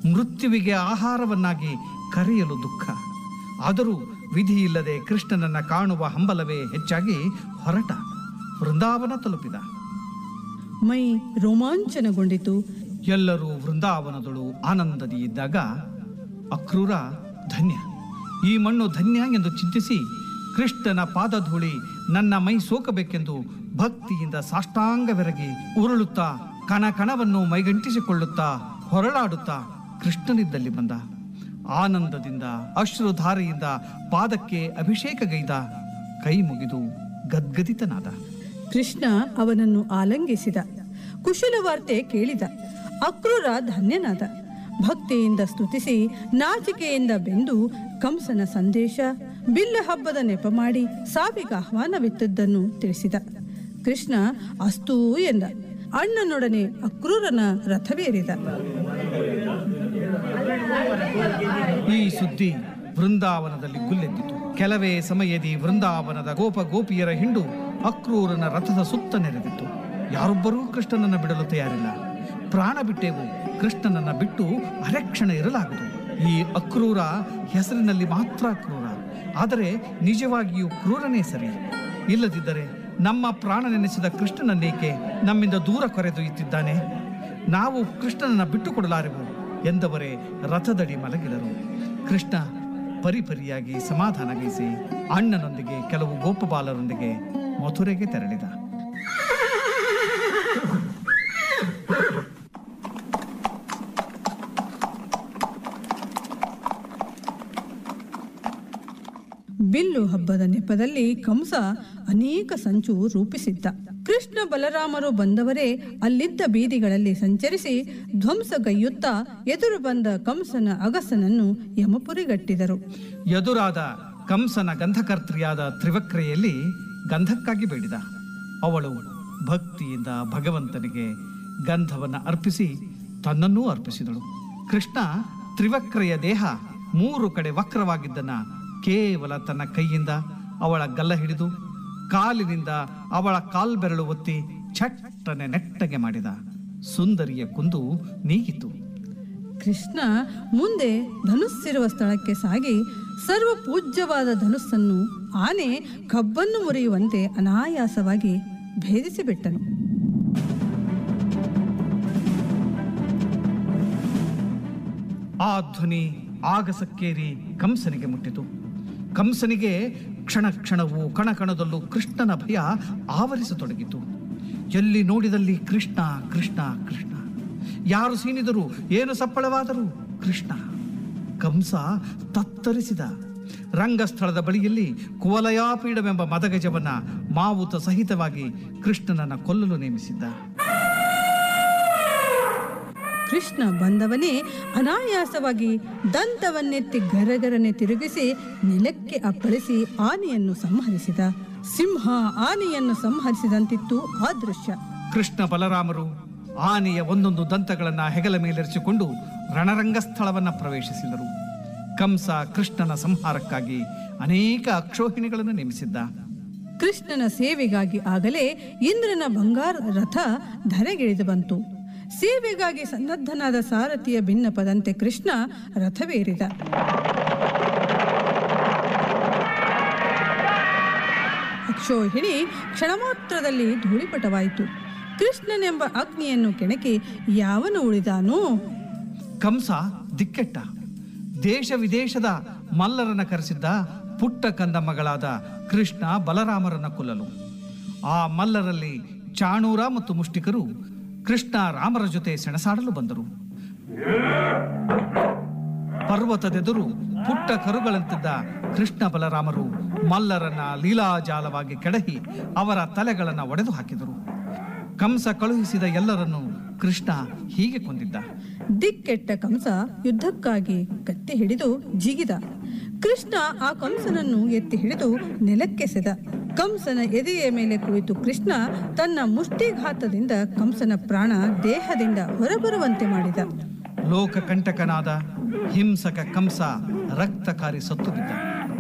ಮೃತ್ಯುವಿಗೆ ಆಹಾರವನ್ನಾಗಿ ಕರೆಯಲು ದುಃಖ ಆದರೂ ವಿಧಿಯಿಲ್ಲದೆ ಕೃಷ್ಣನನ್ನ ಕಾಣುವ ಹಂಬಲವೇ ಹೆಚ್ಚಾಗಿ ಹೊರಟ ವೃಂದಾವನ ತಲುಪಿದ ಮೈ ರೋಮಾಂಚನಗೊಂಡಿತು ಎಲ್ಲರೂ ವೃಂದಾವನದಳು ಆನಂದದಿ ಇದ್ದಾಗ ಅಕ್ರೂರ ಧನ್ಯ ಈ ಮಣ್ಣು ಧನ್ಯ ಎಂದು ಚಿಂತಿಸಿ ಕೃಷ್ಣನ ಪಾದಧೂಳಿ ನನ್ನ ಮೈ ಸೋಕಬೇಕೆಂದು ಭಕ್ತಿಯಿಂದ ಸಾಷ್ಟಾಂಗವೆರಗಿ ಉರುಳುತ್ತಾ ಕಣ ಕಣವನ್ನು ಮೈಗಂಟಿಸಿಕೊಳ್ಳುತ್ತಾ ಹೊರಳಾಡುತ್ತಾ ಕೃಷ್ಣನಿದ್ದಲ್ಲಿ ಬಂದ ಆನಂದದಿಂದ ಅಶ್ರುಧಾರೆಯಿಂದ ಪಾದಕ್ಕೆ ಅಭಿಷೇಕಗೈದ ಕೈ ಮುಗಿದು ಗದ್ಗದಿತನಾದ ಕೃಷ್ಣ ಅವನನ್ನು ಆಲಂಗಿಸಿದ ಕುಶಲ ವಾರ್ತೆ ಕೇಳಿದ ಅಕ್ರೂರ ಧನ್ಯನಾದ ಭಕ್ತಿಯಿಂದ ಸ್ತುತಿಸಿ ನಾಚಿಕೆಯಿಂದ ಬೆಂದು ಕಂಸನ ಸಂದೇಶ ಬಿಲ್ಲ ಹಬ್ಬದ ನೆಪ ಮಾಡಿ ಸಾವಿಗೆ ಆಹ್ವಾನವಿತ್ತದ್ದನ್ನು ತಿಳಿಸಿದ ಕೃಷ್ಣ ಅಸ್ತೂ ಎಂದ ಅಣ್ಣನೊಡನೆ ಅಕ್ರೂರನ ರಥವೇರಿದ ಈ ಸುದ್ದಿ ವೃಂದಾವನದಲ್ಲಿ ಗುಲ್ಲೆದ್ದಿತು ಕೆಲವೇ ಸಮಯದಿ ವೃಂದಾವನದ ಗೋಪ ಗೋಪಿಯರ ಹಿಂಡು ಅಕ್ರೂರನ ರಥದ ಸುತ್ತ ನೆರೆದಿತ್ತು ಯಾರೊಬ್ಬರೂ ಕೃಷ್ಣನನ್ನ ಬಿಡಲು ತಯಾರಿಲ್ಲ ಪ್ರಾಣ ಬಿಟ್ಟೆವು ಕೃಷ್ಣನನ್ನ ಬಿಟ್ಟು ಅರೆಕ್ಷಣ ಇರಲಾಗದು ಈ ಅಕ್ರೂರ ಹೆಸರಿನಲ್ಲಿ ಮಾತ್ರ ಕ್ರೂರ ಆದರೆ ನಿಜವಾಗಿಯೂ ಕ್ರೂರನೇ ಸರಿ ಇಲ್ಲದಿದ್ದರೆ ನಮ್ಮ ಪ್ರಾಣ ನೆನೆಸಿದ ಕೃಷ್ಣನನ್ನೇಕೆ ನಮ್ಮಿಂದ ದೂರ ಕೊರೆದೊಯ್ಯುತ್ತಿದ್ದಾನೆ ನಾವು ಕೃಷ್ಣನನ್ನ ಬಿಟ್ಟು ಕೊಡಲಾರೆವು ಎಂದವರೇ ರಥದಡಿ ಮಲಗಿದರು ಕೃಷ್ಣ ಪರಿಪರಿಯಾಗಿ ಸಮಾಧಾನಗೈಸಿ ಅಣ್ಣನೊಂದಿಗೆ ಕೆಲವು ಗೋಪಬಾಲರೊಂದಿಗೆ ಮಥುರೆಗೆ ತೆರಳಿದ ಬಿಲ್ಲು ಹಬ್ಬದ ನೆಪದಲ್ಲಿ ಕಂಸ ಅನೇಕ ಸಂಚು ರೂಪಿಸಿದ್ದ ಕೃಷ್ಣ ಬಲರಾಮರು ಬಂದವರೇ ಅಲ್ಲಿದ್ದ ಬೀದಿಗಳಲ್ಲಿ ಸಂಚರಿಸಿ ಧ್ವಂಸಗೈಯುತ್ತಾ ಎದುರು ಬಂದ ಕಂಸನ ಅಗಸನನ್ನು ಯಮಪುರಿಗಟ್ಟಿದರು ಎದುರಾದ ಕಂಸನ ಗಂಧಕರ್ತ್ರಿಯಾದ ತ್ರಿವಕ್ರೆಯಲ್ಲಿ ಗಂಧಕ್ಕಾಗಿ ಬೇಡಿದ ಅವಳು ಭಕ್ತಿಯಿಂದ ಭಗವಂತನಿಗೆ ಗಂಧವನ್ನು ಅರ್ಪಿಸಿ ತನ್ನನ್ನೂ ಅರ್ಪಿಸಿದಳು ಕೃಷ್ಣ ತ್ರಿವಕ್ರೆಯ ದೇಹ ಮೂರು ಕಡೆ ವಕ್ರವಾಗಿದ್ದನ್ನ ಕೇವಲ ತನ್ನ ಕೈಯಿಂದ ಅವಳ ಗಲ್ಲ ಹಿಡಿದು ಕಾಲಿನಿಂದ ಅವಳ ಕಾಲ್ಬೆರಳು ಒತ್ತಿ ಚಟ್ಟನೆ ನೆಟ್ಟಗೆ ಮಾಡಿದ ಸುಂದರಿಯ ಕುಂದು ನೀಗಿತು ಕೃಷ್ಣ ಮುಂದೆ ಧನುಸ್ಸಿರುವ ಸ್ಥಳಕ್ಕೆ ಸಾಗಿ ಸರ್ವ ಪೂಜ್ಯವಾದ ಧನುಸ್ಸನ್ನು ಆನೆ ಕಬ್ಬನ್ನು ಮುರಿಯುವಂತೆ ಅನಾಯಾಸವಾಗಿ ಭೇದಿಸಿಬಿಟ್ಟನು ಆ ಧ್ವನಿ ಆಗಸಕ್ಕೇರಿ ಕಂಸನಿಗೆ ಮುಟ್ಟಿತು ಕಂಸನಿಗೆ ಕ್ಷಣ ಕ್ಷಣವೂ ಕಣ ಕಣದಲ್ಲೂ ಕೃಷ್ಣನ ಭಯ ಆವರಿಸತೊಡಗಿತು ಎಲ್ಲಿ ನೋಡಿದಲ್ಲಿ ಕೃಷ್ಣ ಕೃಷ್ಣ ಕೃಷ್ಣ ಯಾರು ಸೀನಿದರು ಏನು ಸಪ್ಪಳವಾದರು ಕೃಷ್ಣ ಕಂಸ ತತ್ತರಿಸಿದ ರಂಗಸ್ಥಳದ ಬಳಿಯಲ್ಲಿ ಕುವಲಯಾಪೀಡವೆಂಬ ಮದಗಜವನ್ನ ಮಾವುತ ಸಹಿತವಾಗಿ ಕೃಷ್ಣನನ್ನ ಕೊಲ್ಲಲು ನೇಮಿಸಿದ್ದ ಕೃಷ್ಣ ಬಂದವನೇ ಅನಾಯಾಸವಾಗಿ ದಂತವನ್ನೆತ್ತಿ ಗರಗರನೆ ತಿರುಗಿಸಿ ನೆಲಕ್ಕೆ ಅಪ್ಪಳಿಸಿ ಆನೆಯನ್ನು ಸಂಹರಿಸಿದ ಸಿಂಹ ಆನೆಯನ್ನು ಸಂಹರಿಸಿದಂತಿತ್ತು ಆ ದೃಶ್ಯ ಕೃಷ್ಣ ಬಲರಾಮರು ಆನೆಯ ಒಂದೊಂದು ದಂತಗಳನ್ನ ಹೆಗಲ ಮೇಲೆರಿಸಿಕೊಂಡು ರಣರಂಗ ಸ್ಥಳವನ್ನ ಪ್ರವೇಶಿಸಿದರು ಕಂಸ ಕೃಷ್ಣನ ಸಂಹಾರಕ್ಕಾಗಿ ಅನೇಕ ಅಕ್ಷೋಹಿಣಿಗಳನ್ನು ನೇಮಿಸಿದ್ದ ಕೃಷ್ಣನ ಸೇವೆಗಾಗಿ ಆಗಲೇ ಇಂದ್ರನ ಬಂಗಾರ ರಥ ಧರೆಗಿಳಿದು ಬಂತು ಸೇವೆಗಾಗಿ ಸನ್ನದ್ಧನಾದ ಸಾರಥಿಯ ಭಿನ್ನಪದಂತೆ ಕೃಷ್ಣ ರಥವೇರಿದ ಅಕ್ಷೋಹಿಣಿ ಕ್ಷಣಮಾತ್ರದಲ್ಲಿ ಧೂಳಿಪಟವಾಯಿತು ಕೃಷ್ಣನೆಂಬ ಅಗ್ನಿಯನ್ನು ಕೆಣಕಿ ಯಾವನು ಉಳಿದಾನೋ ಕಂಸ ದಿಕ್ಕೆಟ್ಟ ದೇಶ ವಿದೇಶದ ಮಲ್ಲರನ್ನ ಕರೆಸಿದ್ದ ಪುಟ್ಟ ಕಂದ ಮಗಳಾದ ಕೃಷ್ಣ ಬಲರಾಮರನ್ನ ಕೊಲ್ಲಲು ಆ ಮಲ್ಲರಲ್ಲಿ ಚಾಣೂರ ಮತ್ತು ಮುಷ್ಟಿಕರು ಕೃಷ್ಣ ರಾಮರ ಜೊತೆ ಸೆಣಸಾಡಲು ಬಂದರು ಪರ್ವತದೆದುರು ಪುಟ್ಟ ಕರುಗಳಂತಿದ್ದ ಕೃಷ್ಣ ಬಲರಾಮರು ಮಲ್ಲರನ್ನ ಲೀಲಾಜಾಲವಾಗಿ ಕೆಡಹಿ ಅವರ ತಲೆಗಳನ್ನ ಒಡೆದು ಹಾಕಿದರು ಕಂಸ ಕಳುಹಿಸಿದ ಎಲ್ಲರನ್ನು ಕೃಷ್ಣ ಹೀಗೆ ಕೊಂದಿದ್ದ ದಿಕ್ಕೆಟ್ಟ ಕಂಸ ಯುದ್ಧಕ್ಕಾಗಿ ಕತ್ತಿ ಹಿಡಿದು ಜಿಗಿದ ಕೃಷ್ಣ ಆ ಕಂಸನನ್ನು ಎತ್ತಿ ಹಿಡಿದು ನೆಲಕ್ಕೆಸೆದ ಕಂಸನ ಎದೆಯ ಮೇಲೆ ಕುಳಿತು ಕೃಷ್ಣ ತನ್ನ ಮುಷ್ಟಿಘಾತದಿಂದ ಕಂಸನ ಪ್ರಾಣ ದೇಹದಿಂದ ಹೊರಬರುವಂತೆ ಮಾಡಿದ ಲೋಕಕಂಟಕನಾದ ಹಿಂಸಕ ಕಂಸ ರಕ್ತಕಾರಿ ಸತ್ತು ಬಿದ್ದ